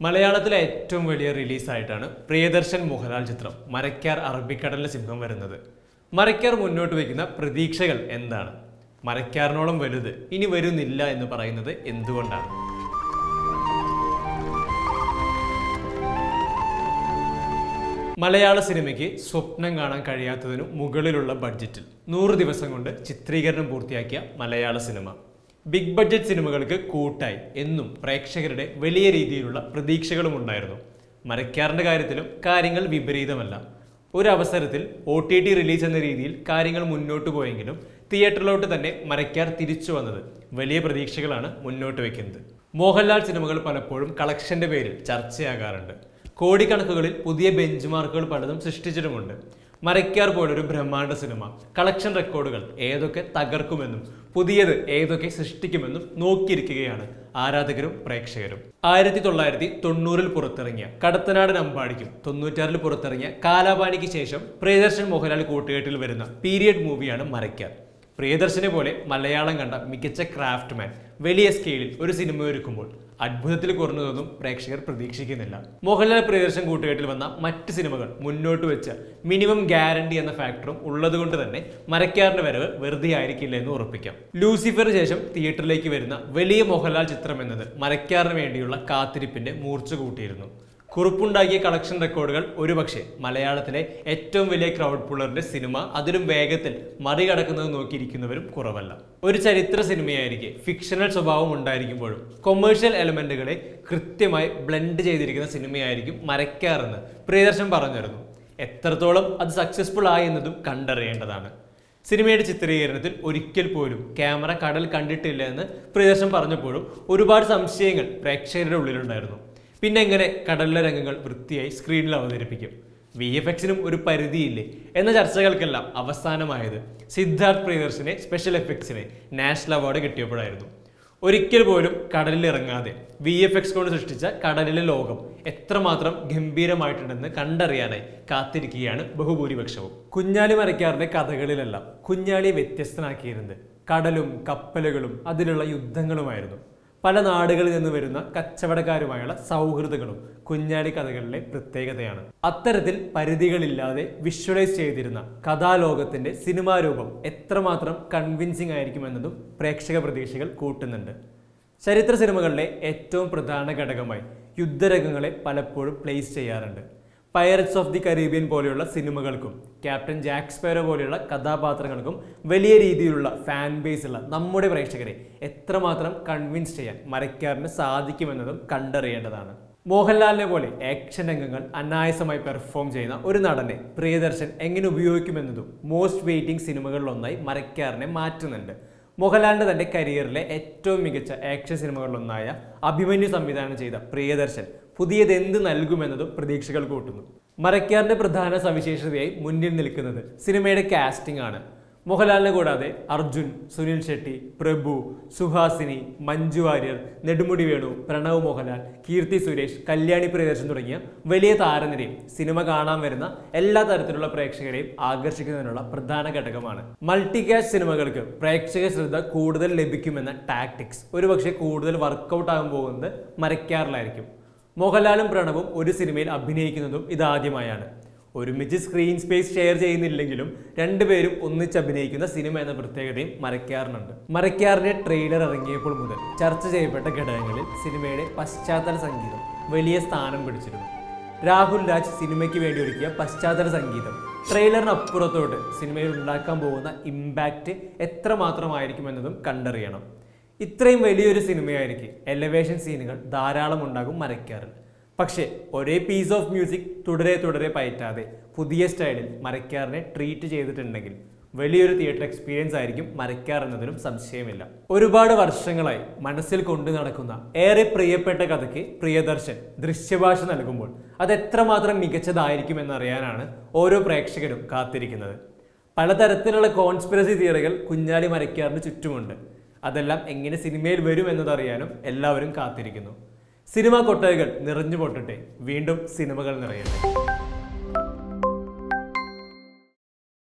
മലയാളത്തിലെ ഏറ്റവും വലിയ റിലീസായിട്ടാണ് പ്രിയദർശൻ മോഹൻലാൽ ചിത്രം മരക്കാർ അറബിക്കടലിലെ സിംഹം വരുന്നത് മരക്കാർ മുന്നോട്ട് വയ്ക്കുന്ന പ്രതീക്ഷകൾ എന്താണ് മരക്കാറിനോളം വലുത് ഇനി വരുന്നില്ല എന്ന് പറയുന്നത് എന്തുകൊണ്ടാണ് മലയാള സിനിമയ്ക്ക് സ്വപ്നം കാണാൻ കഴിയാത്തതിനു മുകളിലുള്ള ബഡ്ജറ്റിൽ നൂറ് ദിവസം കൊണ്ട് ചിത്രീകരണം പൂർത്തിയാക്കിയ മലയാള സിനിമ ബിഗ് ബഡ്ജറ്റ് സിനിമകൾക്ക് കൂട്ടായി എന്നും പ്രേക്ഷകരുടെ വലിയ രീതിയിലുള്ള പ്രതീക്ഷകളും ഉണ്ടായിരുന്നു മരക്കാറിന്റെ കാര്യത്തിലും കാര്യങ്ങൾ വിപരീതമല്ല ഒരു അവസരത്തിൽ ഒ ടി ടി റിലീസ് എന്ന രീതിയിൽ കാര്യങ്ങൾ മുന്നോട്ട് പോയെങ്കിലും തിയേറ്ററിലോട്ട് തന്നെ മരക്കാർ തിരിച്ചു വന്നത് വലിയ പ്രതീക്ഷകളാണ് മുന്നോട്ട് വയ്ക്കുന്നത് മോഹൻലാൽ സിനിമകൾ പലപ്പോഴും കളക്ഷന്റെ പേരിൽ ചർച്ചയാകാറുണ്ട് കോടിക്കണക്കുകളിൽ പുതിയ ബെഞ്ച് മാർക്കുകൾ പലതും സൃഷ്ടിച്ചിട്ടുമുണ്ട് മരയ്ക്കാർ പോലൊരു ബ്രഹ്മാണ്ഡ സിനിമ കളക്ഷൻ റെക്കോർഡുകൾ ഏതൊക്കെ തകർക്കുമെന്നും പുതിയത് ഏതൊക്കെ സൃഷ്ടിക്കുമെന്നും നോക്കിയിരിക്കുകയാണ് ആരാധകരും പ്രേക്ഷകരും ആയിരത്തി തൊള്ളായിരത്തി തൊണ്ണൂറിൽ പുറത്തിറങ്ങിയ കടത്തനാടൻ അമ്പാടിക്കും തൊണ്ണൂറ്റാറിൽ പുറത്തിറങ്ങിയ കാലാപാനിക്ക് ശേഷം പ്രിയദർശൻ മോഹൻലാൽ കൂട്ടുകെട്ടിൽ വരുന്ന പീരിയഡ് മൂവിയാണ് മരയ്ക്കാർ പ്രിയദർശനെ പോലെ മലയാളം കണ്ട മികച്ച ക്രാഫ്റ്റ്മാൻ വലിയ സ്കെയിലിൽ ഒരു സിനിമ ഒരുക്കുമ്പോൾ അത്ഭുതത്തിൽ കുറഞ്ഞതൊന്നും പ്രേക്ഷകർ പ്രതീക്ഷിക്കുന്നില്ല മോഹൻലാൽ പ്രിയദർശൻ കൂട്ടുകെട്ടിൽ വന്ന മറ്റ് സിനിമകൾ മുന്നോട്ട് വെച്ച മിനിമം ഗ്യാരണ്ടി എന്ന ഫാക്ടറും ഉള്ളതുകൊണ്ട് തന്നെ മരക്കാറിന്റെ വരവ് വെറുതെ ആയിരിക്കില്ല എന്ന് ഉറപ്പിക്കാം ലൂസിഫറിന് ശേഷം തിയേറ്ററിലേക്ക് വരുന്ന വലിയ മോഹൻലാൽ ചിത്രം എന്നത് മരക്കാറിന് വേണ്ടിയുള്ള കാത്തിരിപ്പിന്റെ മൂർച്ച കൂട്ടിയിരുന്നു കുറിപ്പുണ്ടാക്കിയ കളക്ഷൻ റെക്കോർഡുകൾ ഒരുപക്ഷെ മലയാളത്തിലെ ഏറ്റവും വലിയ ക്രൗഡ് പുള്ളറിന്റെ സിനിമ അതിലും വേഗത്തിൽ മറികടക്കുന്നത് നോക്കിയിരിക്കുന്നവരും കുറവല്ല ഒരു ചരിത്ര സിനിമയായിരിക്കെ ഫിക്ഷണൽ സ്വഭാവം ഉണ്ടായിരിക്കുമ്പോഴും കൊമേഴ്ഷ്യൽ എലമെന്റുകളെ കൃത്യമായി ബ്ലെൻഡ് ചെയ്തിരിക്കുന്ന സിനിമയായിരിക്കും മരക്കാറെന്ന് പ്രിയദർശൻ പറഞ്ഞിരുന്നു എത്രത്തോളം അത് സക്സസ്ഫുൾ ആയി എന്നതും കണ്ടറിയേണ്ടതാണ് സിനിമയുടെ ചിത്രീകരണത്തിൽ ഒരിക്കൽ പോലും ക്യാമറ കടൽ കണ്ടിട്ടില്ല എന്ന് പ്രിയദർശൻ പറഞ്ഞപ്പോഴും ഒരുപാട് സംശയങ്ങൾ പ്രേക്ഷകരുടെ ഉള്ളിലുണ്ടായിരുന്നു പിന്നെ എങ്ങനെ കടലിലെ രംഗങ്ങൾ വൃത്തിയായി സ്ക്രീനിൽ അവതരിപ്പിക്കും വി എഫ് എക്സിനും ഒരു പരിധിയില്ലേ എന്ന ചർച്ചകൾക്കെല്ലാം അവസാനമായത് സിദ്ധാർത്ഥ് പ്രിയദർശനെ സ്പെഷ്യൽ എഫക്ട്സിനെ നാഷണൽ അവാർഡ് കിട്ടിയപ്പോഴായിരുന്നു ഒരിക്കൽ പോലും കടലിൽ ഇറങ്ങാതെ വി എഫ് എക്സ് കൊണ്ട് സൃഷ്ടിച്ച കടലിലെ ലോകം എത്രമാത്രം ഗംഭീരമായിട്ടുണ്ടെന്ന് കണ്ടറിയാനായി കാത്തിരിക്കുകയാണ് ബഹുഭൂരിപക്ഷവും കുഞ്ഞാലി മരക്കാറിന്റെ കഥകളിലെല്ലാം കുഞ്ഞാലിയെ വ്യത്യസ്തനാക്കിയിരുന്നത് കടലും കപ്പലുകളും അതിലുള്ള യുദ്ധങ്ങളുമായിരുന്നു പല നാടുകളിൽ നിന്ന് വരുന്ന കച്ചവടക്കാരുമായുള്ള സൗഹൃദങ്ങളും കുഞ്ഞാലി കഥകളിലെ പ്രത്യേകതയാണ് അത്തരത്തിൽ പരിധികളില്ലാതെ വിഷ്വലൈസ് ചെയ്തിരുന്ന കഥാലോകത്തിന്റെ സിനിമാ രൂപം എത്രമാത്രം കൺവിൻസിംഗ് ആയിരിക്കുമെന്നതും പ്രേക്ഷക പ്രതീക്ഷകൾ കൂട്ടുന്നുണ്ട് ചരിത്ര സിനിമകളിലെ ഏറ്റവും പ്രധാന ഘടകമായി യുദ്ധരംഗങ്ങളെ പലപ്പോഴും പ്ലേസ് ചെയ്യാറുണ്ട് പൈററ്റ്സ് ഓഫ് ദി കരീബിയൻ പോലെയുള്ള സിനിമകൾക്കും ക്യാപ്റ്റൻ ജാക്ക് സ്പെയറോ പോലെയുള്ള കഥാപാത്രങ്ങൾക്കും വലിയ രീതിയിലുള്ള ഫാൻ ബേസ് ഉള്ള നമ്മുടെ പ്രേക്ഷകരെ എത്രമാത്രം കൺവിൻസ് ചെയ്യാൻ മരക്കാറിന് സാധിക്കുമെന്നതും കണ്ടറിയേണ്ടതാണ് മോഹൻലാലിനെ പോലെ ആക്ഷൻ രംഗങ്ങൾ അനായാസമായി പെർഫോം ചെയ്യുന്ന ഒരു നടനെ പ്രിയദർശൻ എങ്ങനെ ഉപയോഗിക്കുമെന്നതും മോസ്റ്റ് വെയിറ്റിംഗ് സിനിമകളിലൊന്നായി മരക്കാറിനെ മാറ്റുന്നുണ്ട് മോഹൻലാലിന്റെ തന്റെ കരിയറിലെ ഏറ്റവും മികച്ച ആക്ഷൻ സിനിമകളിലൊന്നായ അഭിമന്യു സംവിധാനം ചെയ്ത പ്രിയദർശൻ പുതിയത് എന്ത് നൽകുമെന്നതും പ്രതീക്ഷകൾ കൂട്ടുന്നു മരക്കാറിന്റെ പ്രധാന സവിശേഷതയായി മുന്നിൽ നിൽക്കുന്നത് സിനിമയുടെ കാസ്റ്റിംഗ് ആണ് മോഹൻലാലിനെ കൂടാതെ അർജുൻ സുനിൽ ഷെട്ടി പ്രഭു സുഹാസിനി മഞ്ജു വാര്യർ നെടുമുടി വേണു പ്രണവ് മോഹൻലാൽ കീർത്തി സുരേഷ് കല്യാണി പ്രിയദർശൻ തുടങ്ങിയ വലിയ താരനിരയും സിനിമ കാണാൻ വരുന്ന എല്ലാ തരത്തിലുള്ള പ്രേക്ഷകരെയും ആകർഷിക്കുന്നതിനുള്ള പ്രധാന ഘടകമാണ് മൾട്ടി കാസ്റ്റ് സിനിമകൾക്ക് പ്രേക്ഷക ശ്രദ്ധ കൂടുതൽ ലഭിക്കുമെന്ന ടാക്ടിക്സ് ഒരുപക്ഷെ കൂടുതൽ വർക്കൗട്ട് ആകാൻ പോകുന്നത് മരക്കാറിലായിരിക്കും മോഹൻലാലും പ്രണവും ഒരു സിനിമയിൽ അഭിനയിക്കുന്നതും ഇതാദ്യമായാണ് ഒരുമിച്ച് സ്ക്രീൻ സ്പേസ് ഷെയർ ചെയ്യുന്നില്ലെങ്കിലും രണ്ടുപേരും ഒന്നിച്ച് അഭിനയിക്കുന്ന സിനിമ എന്ന പ്രത്യേകതയും മരക്കാറിനുണ്ട് മരക്കാറിന്റെ ട്രെയിലർ ഇറങ്ങിയപ്പോൾ മുതൽ ചർച്ച ചെയ്യപ്പെട്ട ഘടകങ്ങളിൽ സിനിമയുടെ പശ്ചാത്തല സംഗീതം വലിയ സ്ഥാനം പിടിച്ചിരുന്നു രാഹുൽ രാജ് സിനിമയ്ക്ക് വേണ്ടി ഒരുക്കിയ പശ്ചാത്തല സംഗീതം ട്രെയിലറിന് അപ്പുറത്തോട്ട് സിനിമയിൽ ഉണ്ടാക്കാൻ പോകുന്ന ഇമ്പാക്റ്റ് എത്രമാത്രമായിരിക്കുമെന്നതും കണ്ടറിയണം ഇത്രയും വലിയൊരു സിനിമയായിരിക്കും എലവേഷൻ സീനുകൾ ധാരാളം ഉണ്ടാകും മരക്കാറിൽ പക്ഷേ ഒരേ പീസ് ഓഫ് മ്യൂസിക് തുടരെ തുടരെ പയറ്റാതെ പുതിയ സ്റ്റൈലിൽ മരക്കാറിനെ ട്രീറ്റ് ചെയ്തിട്ടുണ്ടെങ്കിൽ വലിയൊരു തിയേറ്റർ എക്സ്പീരിയൻസ് ആയിരിക്കും മരക്കാർ എന്നതിലും സംശയമില്ല ഒരുപാട് വർഷങ്ങളായി മനസ്സിൽ കൊണ്ടു നടക്കുന്ന ഏറെ പ്രിയപ്പെട്ട കഥയ്ക്ക് പ്രിയദർശൻ ദൃശ്യഭാഷ നൽകുമ്പോൾ അത് എത്രമാത്രം മികച്ചതായിരിക്കും എന്നറിയാനാണ് ഓരോ പ്രേക്ഷകരും കാത്തിരിക്കുന്നത് പലതരത്തിലുള്ള കോൺസ്പിറസി തിയറികൾ കുഞ്ഞാലി മരക്കാറിന് ചുറ്റുമുണ്ട് അതെല്ലാം എങ്ങനെ സിനിമയിൽ വരും എന്നതറിയാനും എല്ലാവരും കാത്തിരിക്കുന്നു സിനിമാ കൊട്ടകകൾ നിറഞ്ഞു പൊട്ടട്ടെ വീണ്ടും സിനിമകൾ നിറയട്ടെ